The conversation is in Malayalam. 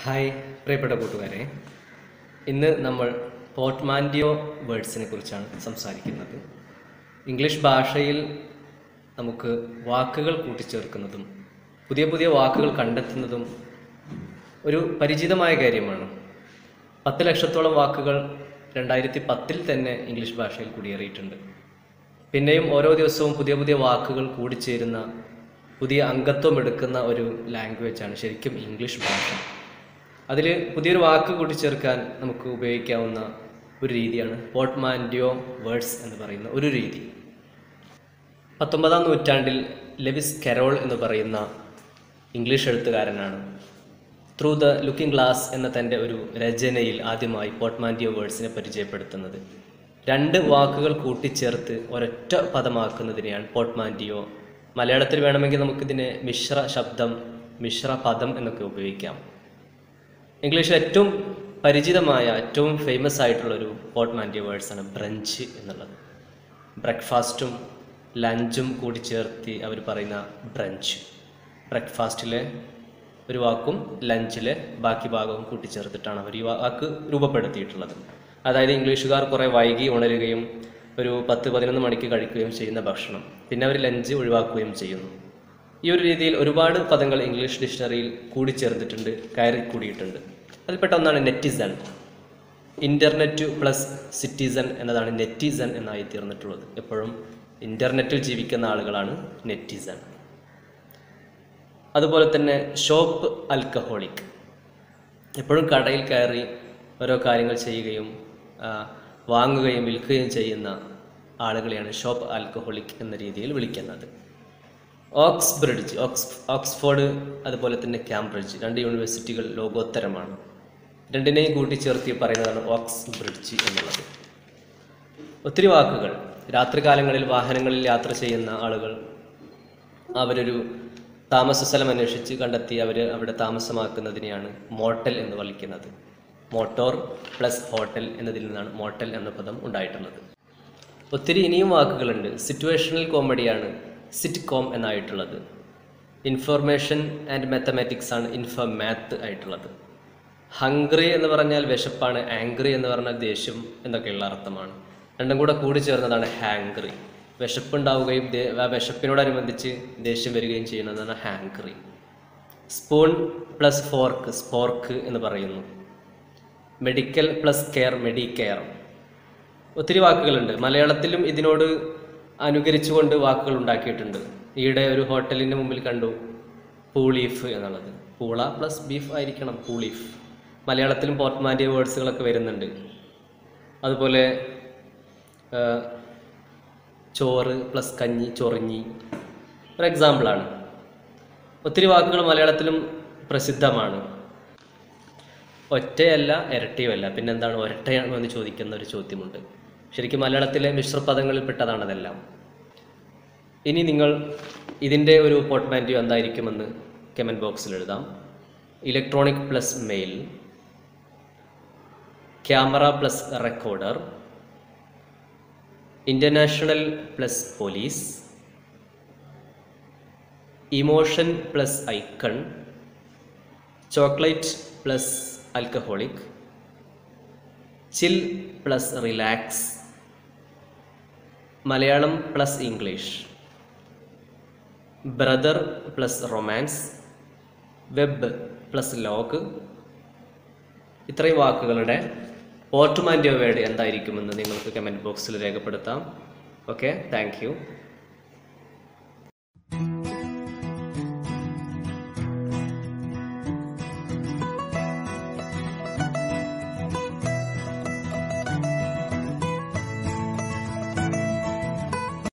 ഹായ് പ്രിയപ്പെട്ട കൂട്ടുകാരെ ഇന്ന് നമ്മൾ പോർട്ട്മാൻഡിയോ വേർഡ്സിനെ കുറിച്ചാണ് സംസാരിക്കുന്നത് ഇംഗ്ലീഷ് ഭാഷയിൽ നമുക്ക് വാക്കുകൾ കൂട്ടിച്ചേർക്കുന്നതും പുതിയ പുതിയ വാക്കുകൾ കണ്ടെത്തുന്നതും ഒരു പരിചിതമായ കാര്യമാണ് പത്ത് ലക്ഷത്തോളം വാക്കുകൾ രണ്ടായിരത്തി പത്തിൽ തന്നെ ഇംഗ്ലീഷ് ഭാഷയിൽ കുടിയേറിയിട്ടുണ്ട് പിന്നെയും ഓരോ ദിവസവും പുതിയ പുതിയ വാക്കുകൾ കൂടിച്ചേരുന്ന പുതിയ അംഗത്വം എടുക്കുന്ന ഒരു ലാംഗ്വേജാണ് ശരിക്കും ഇംഗ്ലീഷ് ഭാഷ അതിൽ പുതിയൊരു വാക്ക് കൂട്ടിച്ചേർക്കാൻ നമുക്ക് ഉപയോഗിക്കാവുന്ന ഒരു രീതിയാണ് പോർട്ട്മാൻഡിയോ വേർഡ്സ് എന്ന് പറയുന്ന ഒരു രീതി പത്തൊമ്പതാം നൂറ്റാണ്ടിൽ ലെവിസ് കരോൾ എന്ന് പറയുന്ന ഇംഗ്ലീഷ് എഴുത്തുകാരനാണ് ത്രൂ ദ ലുക്കിംഗ് ഗ്ലാസ് എന്ന തൻ്റെ ഒരു രചനയിൽ ആദ്യമായി പോർട്ട്മാൻഡിയോ വേർഡ്സിനെ പരിചയപ്പെടുത്തുന്നത് രണ്ട് വാക്കുകൾ കൂട്ടിച്ചേർത്ത് ഒരൊറ്റ പദമാക്കുന്നതിനെയാണ് പോർട്ട്മാൻഡിയോ മലയാളത്തിൽ വേണമെങ്കിൽ നമുക്കിതിനെ മിശ്ര ശബ്ദം മിശ്ര പദം എന്നൊക്കെ ഉപയോഗിക്കാം ഇംഗ്ലീഷിൽ ഏറ്റവും പരിചിതമായ ഏറ്റവും ഫേമസ് ആയിട്ടുള്ളൊരു പോർട്ട്മാൻഡിയോ വേർഡ്സാണ് ബ്രഞ്ച് എന്നുള്ളത് ബ്രേക്ക്ഫാസ്റ്റും ലഞ്ചും കൂടി ചേർത്ത് അവർ പറയുന്ന ബ്രഞ്ച് ബ്രേക്ക്ഫാസ്റ്റിലെ ഒരു വാക്കും ലഞ്ചിലെ ബാക്കി ഭാഗവും കൂട്ടിച്ചേർത്തിട്ടാണ് അവർ ഈ വാക്ക് രൂപപ്പെടുത്തിയിട്ടുള്ളത് അതായത് ഇംഗ്ലീഷുകാർ കുറേ വൈകി ഉണരുകയും ഒരു പത്ത് പതിനൊന്ന് മണിക്ക് കഴിക്കുകയും ചെയ്യുന്ന ഭക്ഷണം പിന്നെ അവർ ലഞ്ച് ഒഴിവാക്കുകയും ചെയ്യുന്നു ഈ ഒരു രീതിയിൽ ഒരുപാട് പദങ്ങൾ ഇംഗ്ലീഷ് ഡിക്ഷണറിയിൽ കൂടിച്ചേർത്തിട്ടുണ്ട് കയറി കൂടിയിട്ടുണ്ട് അതിൽപ്പെട്ട ഒന്നാണ് നെറ്റിസൺ ഇൻ്റർനെറ്റ് പ്ലസ് സിറ്റിസൺ എന്നതാണ് നെറ്റിസൺ എന്നായി തീർന്നിട്ടുള്ളത് എപ്പോഴും ഇൻ്റർനെറ്റിൽ ജീവിക്കുന്ന ആളുകളാണ് നെറ്റിസൺ അതുപോലെ തന്നെ ഷോപ്പ് ആൽക്കഹോളിക് എപ്പോഴും കടയിൽ കയറി ഓരോ കാര്യങ്ങൾ ചെയ്യുകയും ആ, വാങ്ങുകയും വിൽക്കുകയും ചെയ്യുന്ന ആളുകളെയാണ് ഷോപ്പ് ആൽക്കഹോളിക് എന്ന രീതിയിൽ വിളിക്കുന്നത് ഓക്സ് ബ്രിഡ്ജ് ഓക്സ് ഓക്സ്ഫോർഡ് അതുപോലെ തന്നെ കാംബ്രിഡ്ജ് രണ്ട് യൂണിവേഴ്സിറ്റികൾ ലോകോത്തരമാണ് രണ്ടിനെയും കൂട്ടിച്ചേർത്തി പറയുന്നതാണ് ഓക്സ് ബ്രിഡ്ജ് എന്നുള്ളത് ഒത്തിരി വാക്കുകൾ രാത്രികാലങ്ങളിൽ വാഹനങ്ങളിൽ യാത്ര ചെയ്യുന്ന ആളുകൾ അവരൊരു താമസ സ്ഥലം അന്വേഷിച്ച് കണ്ടെത്തി അവർ അവിടെ താമസമാക്കുന്നതിനെയാണ് മോട്ടൽ എന്ന് വിളിക്കുന്നത് മോട്ടോർ പ്ലസ് ഹോട്ടൽ എന്നതിൽ നിന്നാണ് മോട്ടൽ എന്ന പദം ഉണ്ടായിട്ടുള്ളത് ഒത്തിരി ഇനിയും വാക്കുകളുണ്ട് സിറ്റുവേഷണൽ കോമഡിയാണ് സിറ്റ് കോം എന്നായിട്ടുള്ളത് ഇൻഫോർമേഷൻ ആൻഡ് മാത്തമാറ്റിക്സ് ആണ് ഇൻഫോമാത്ത് ആയിട്ടുള്ളത് ഹംഗ്രി എന്ന് പറഞ്ഞാൽ വിശപ്പാണ് ആംഗ്രി എന്ന് പറഞ്ഞാൽ ദേഷ്യം എന്നൊക്കെയുള്ള അർത്ഥമാണ് രണ്ടും കൂടെ കൂടി ചേർന്നതാണ് ഹാങ്ക്രി വിശപ്പുണ്ടാവുകയും ദേ- ആ വിശപ്പിനോടനുബന്ധിച്ച് ദേഷ്യം വരികയും ചെയ്യുന്നതാണ് hangry spoon plus fork spork എന്ന് പറയുന്നു മെഡിക്കൽ പ്ലസ് കെയർ മെഡിക്കെയർ ഒത്തിരി വാക്കുകളുണ്ട് മലയാളത്തിലും ഇതിനോട് അനുകരിച്ചുകൊണ്ട് വാക്കുകൾ ഉണ്ടാക്കിയിട്ടുണ്ട് ഈയിടെ ഒരു ഹോട്ടലിൻ്റെ മുമ്പിൽ കണ്ടു പൂളീഫ് എന്നുള്ളത് പൂള പ്ലസ് ബീഫ് ആയിരിക്കണം പൂളീഫ് മലയാളത്തിലും പോർട്ട്മാൻഡിയ വേർഡ്സുകളൊക്കെ വരുന്നുണ്ട് അതുപോലെ ആ, ചോറ് പ്ലസ് കഞ്ഞി ചൊറിഞ്ഞി ഒരു എക്സാമ്പിളാണ് ഒത്തിരി വാക്കുകൾ മലയാളത്തിലും പ്രസിദ്ധമാണ് ഒറ്റയല്ല ഇരട്ടിയുമല്ല പിന്നെന്താണ് ഒരട്ടയാണോ എന്ന് ചോദിക്കുന്ന ഒരു ചോദ്യമുണ്ട് ശരിക്കും മലയാളത്തിലെ മിശ്രപദങ്ങളിൽ പെട്ടതാണ് അതെല്ലാം ഇനി നിങ്ങൾ ഇതിൻ്റെ ഒരു പോർട്ട്മാൻറ്റോ എന്തായിരിക്കുമെന്ന് കമൻറ്റ് ബോക്സിൽ എഴുതാം electronic plus mail camera plus recorder international plus police emotion plus icon chocolate plus alcoholic chill plus relax Malayalam plus English brother plus romance web plus log ഇത്രയും വാക്കുകളുടെ പോർട്ടുമാൻഡിയോ വേർഡ് എന്തായിരിക്കുമെന്ന് നിങ്ങൾക്ക് കമൻറ്റ് ബോക്സിൽ രേഖപ്പെടുത്താം ഓക്കെ താങ്ക് യു